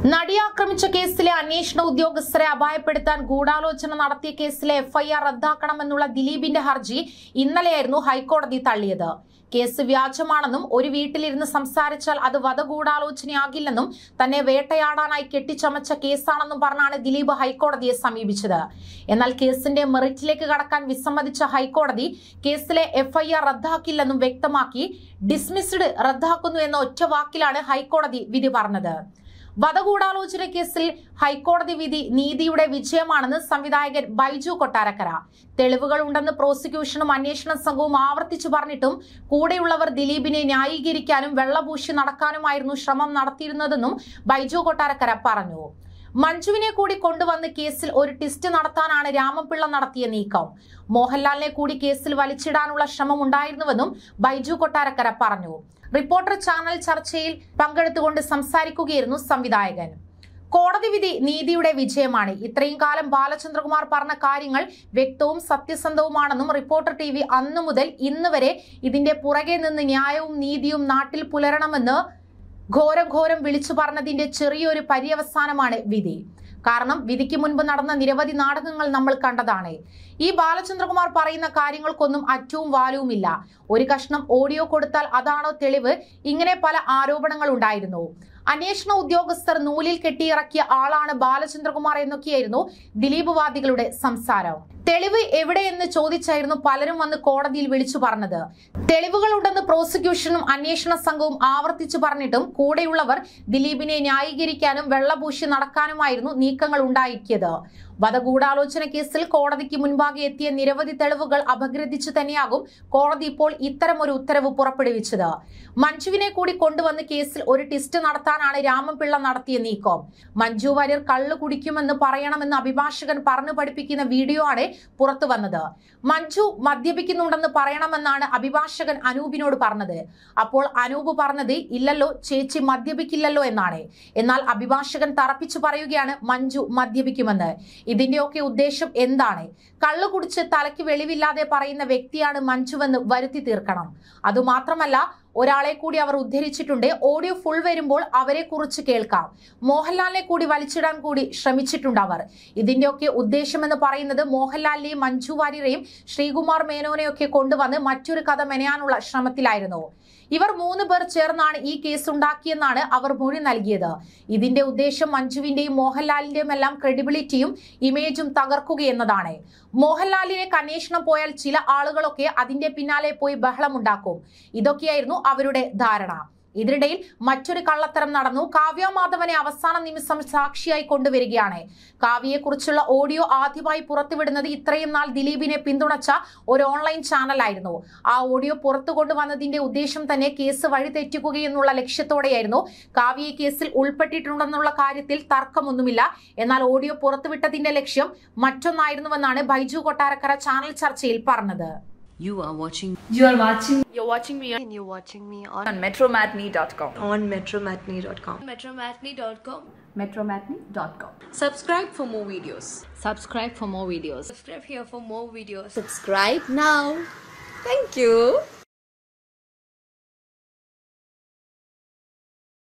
നടിയെ ആക്രമിച്ച കേസിലെ അന്വേഷണ ഉദ്യോഗസ്ഥരെ അപായപ്പെടുത്താൻ ഗൂഢാലോചന നടത്തിയ കേസിലെ എഫ്ഐആർ റദ്ദാക്കണമെന്നുള്ള ദിലീപിന്റെ ഹർജി ഇന്നലെയായിരുന്നു ഹൈക്കോടതി തള്ളിയത് കേസ് വ്യാജമാണെന്നും ഒരു വീട്ടിലിരുന്ന് സംസാരിച്ചാൽ അത് വധഗൂഢാലോചനയാകില്ലെന്നും തന്നെ വേട്ടയാടാനായി കെട്ടിച്ചമച്ച കേസാണെന്നും പറഞ്ഞാണ് ദിലീപ് ഹൈക്കോടതിയെ സമീപിച്ചത് എന്നാൽ കേസിന്റെ മെറിറ്റിലേക്ക് കടക്കാൻ വിസമ്മതിച്ച ഹൈക്കോടതി കേസിലെ എഫ്ഐആർ റദ്ദാക്കില്ലെന്നും വ്യക്തമാക്കി ഡിസ്മിസ്ഡ് റദ്ദാക്കുന്നു എന്ന ഒറ്റ വാക്കിലാണ് ഹൈക്കോടതി വിധി പറഞ്ഞത് വധഗൂഢാലോചന കേസിൽ ഹൈക്കോടതി വിധി നീതിയുടെ വിജയമാണെന്ന് സംവിധായകൻ ബൈജു കൊട്ടാരക്കര തെളിവുകൾ ഉണ്ടെന്ന് പ്രോസിക്യൂഷനും അന്വേഷണ സംഘവും ആവർത്തിച്ചു പറഞ്ഞിട്ടും കൂടെയുള്ളവർ ദിലീപിനെ ന്യായീകരിക്കാനും വെള്ളപൂശി നടക്കാനുമായിരുന്നു ശ്രമം നടത്തിയിരുന്നതെന്നും ബൈജു കൊട്ടാരക്കര പറഞ്ഞു മഞ്ജുവിനെ കൂടി കൊണ്ടുവന്ന് കേസിൽ ഒരു ടെസ്റ്റ് നടത്താനാണ് രാമപിള്ള നടത്തിയ നീക്കം മോഹൻലാലിനെ കൂടി കേസിൽ വലിച്ചിടാനുള്ള ശ്രമം ഉണ്ടായിരുന്നുവെന്നും ബൈജു കൊട്ടാരക്കര പറഞ്ഞു റിപ്പോർട്ടർ ചാനൽ ചർച്ചയിൽ പങ്കെടുത്തുകൊണ്ട് സംസാരിക്കുകയായിരുന്നു സംവിധായകൻ കോടതി വിധി നീതിയുടെ വിജയമാണ് ഇത്രയും കാലം ബാലചന്ദ്രകുമാർ പറഞ്ഞ കാര്യങ്ങൾ വ്യക്തവും സത്യസന്ധവുമാണെന്നും റിപ്പോർട്ടർ ടി വി അന്നു മുതൽ ഇന്ന് വരെ ഇതിന്റെ പുറകെ നിന്ന് ന്യായവും നീതിയും നാട്ടിൽ പുലരണമെന്ന് ഘോരം ഘോരം വിളിച്ചു പറഞ്ഞതിന്റെ ചെറിയൊരു പര്യവസാനമാണ് വിധി കാരണം വിധിക്ക് മുൻപ് നടന്ന നിരവധി നാടകങ്ങൾ നമ്മൾ കണ്ടതാണ് ഈ ബാലചന്ദ്രകുമാർ പറയുന്ന കാര്യങ്ങൾക്കൊന്നും അറ്റവും വാലുവുമില്ല ഒരു കഷ്ണം ഓഡിയോ കൊടുത്താൽ അതാണോ തെളിവ് ഇങ്ങനെ പല ആരോപണങ്ങൾ ഉണ്ടായിരുന്നു അന്വേഷണ ഉദ്യോഗസ്ഥർ നൂലിൽ കെട്ടിയിറക്കിയ ആളാണ് ബാലചന്ദ്രകുമാർ എന്നൊക്കെയായിരുന്നു ദിലീപ് വാദികളുടെ സംസാരം തെളിവ് എവിടെയെന്ന് ചോദിച്ചായിരുന്നു പലരും വന്ന് കോടതിയിൽ വിളിച്ചു പറഞ്ഞത് തെളിവുകളുണ്ടെന്ന് പ്രോസിക്യൂഷനും അന്വേഷണ സംഘവും ആവർത്തിച്ചു പറഞ്ഞിട്ടും കൂടെയുള്ളവർ ദിലീപിനെ ന്യായീകരിക്കാനും വെള്ളപൂശി നടക്കാനുമായിരുന്നു നീക്കങ്ങൾ ഉണ്ടാക്കിയത് വധഗൂഢാലോചന കേസിൽ കോടതിക്ക് മുൻപാകെ എത്തിയ നിരവധി തെളിവുകൾ അപഗ്രഥിച്ചു തന്നെയാകും കോടതി ഇപ്പോൾ ഇത്തരമൊരു ഉത്തരവ് പുറപ്പെടുവിച്ചത് മഞ്ജുവിനെ കൂടി കൊണ്ടുവന്ന് കേസിൽ ഒരു ടെസ്റ്റ് നടത്താനാണ് രാമപിള്ള നടത്തിയ നീക്കം മഞ്ജു വാര്യർ കള്ളു കുടിക്കുമെന്ന് പറയണമെന്ന് അഭിഭാഷകൻ പറഞ്ഞു പഠിപ്പിക്കുന്ന വീഡിയോ ആണ് പുറത്തു വന്നത് മഞ്ജു മദ്യപിക്കുന്നുണ്ടെന്ന് പറയണമെന്നാണ് അഭിഭാഷകൻ അനൂപിനോട് പറഞ്ഞത് അപ്പോൾ അനൂപ് പറഞ്ഞത് ഇല്ലല്ലോ ചേച്ചി മദ്യപിക്കില്ലല്ലോ എന്നാണ് എന്നാൽ അഭിഭാഷകൻ തറപ്പിച്ചു പറയുകയാണ് മഞ്ജു മദ്യപിക്കുമെന്ന് ഇതിന്റെയൊക്കെ ഉദ്ദേശം എന്താണ് കള്ളു കുടിച്ച് തലയ്ക്ക് വെളിവില്ലാതെ പറയുന്ന വ്യക്തിയാണ് മഞ്ജുവെന്ന് വരുത്തി തീർക്കണം അതുമാത്രമല്ല ഒരാളെ കൂടി അവർ ഉദ്ധരിച്ചിട്ടുണ്ട് ഓഡിയോ ഫുൾ വരുമ്പോൾ അവരെ കുറിച്ച് കേൾക്കാം മോഹൻലാലിനെ കൂടി വലിച്ചിടാൻ കൂടി ശ്രമിച്ചിട്ടുണ്ട് അവർ ഇതിന്റെയൊക്കെ ഉദ്ദേശമെന്ന് പറയുന്നത് മോഹൻലാലിനെയും മഞ്ജു വാര്യരെയും ശ്രീകുമാർ മേനോനെയൊക്കെ കൊണ്ടുവന്ന് മറ്റൊരു കഥ മെനയാനുള്ള ശ്രമത്തിലായിരുന്നു ഇവർ മൂന്ന് പേർ ചേർന്നാണ് ഈ കേസ് ഉണ്ടാക്കിയെന്നാണ് അവർ മൊഴി നൽകിയത് ഇതിന്റെ ഉദ്ദേശം മഞ്ജുവിന്റെയും മോഹൻലാലിന്റെയും എല്ലാം ക്രെഡിബിലിറ്റിയും ഇമേജും തകർക്കുകയെന്നതാണ് മോഹൻലാലിലേക്ക് അന്വേഷണം പോയാൽ ചില ആളുകളൊക്കെ അതിന്റെ പിന്നാലെ പോയി ബഹളമുണ്ടാക്കും ഇതൊക്കെയായിരുന്നു അവരുടെ ധാരണ ഇതിനിടയിൽ മറ്റൊരു കള്ളത്തരം നടന്നു കാവ്യ മാധവനെ അവസാന നിമിഷം സാക്ഷിയായി കൊണ്ടുവരികയാണ് കാവ്യയെക്കുറിച്ചുള്ള ഓഡിയോ ആദ്യമായി പുറത്തുവിടുന്നത് ഇത്രയും നാൾ ദിലീപിനെ പിന്തുണച്ച ഒരു ഓൺലൈൻ ചാനലായിരുന്നു ആ ഓഡിയോ പുറത്തു കൊണ്ടുവന്നതിന്റെ ഉദ്ദേശം തന്നെ കേസ് വഴിതെറ്റിക്കുകയെന്നുള്ള ലക്ഷ്യത്തോടെയായിരുന്നു കാവ്യയെ കേസിൽ ഉൾപ്പെട്ടിട്ടുണ്ടെന്നുള്ള കാര്യത്തിൽ തർക്കമൊന്നുമില്ല എന്നാൽ ഓഡിയോ പുറത്തുവിട്ടതിന്റെ ലക്ഷ്യം മറ്റൊന്നായിരുന്നുവെന്നാണ് ബൈജു കൊട്ടാരക്കര ചാനൽ ചർച്ചയിൽ പറഞ്ഞത് You are watching You are watching You're watching me on, and you're watching me on, on metromatney.com. on metromatney.com. metromatney.com. Metromatney.com. Subscribe for more videos. subscribe for more videos Subscribe here for more videos. Subscribe now. Thank you.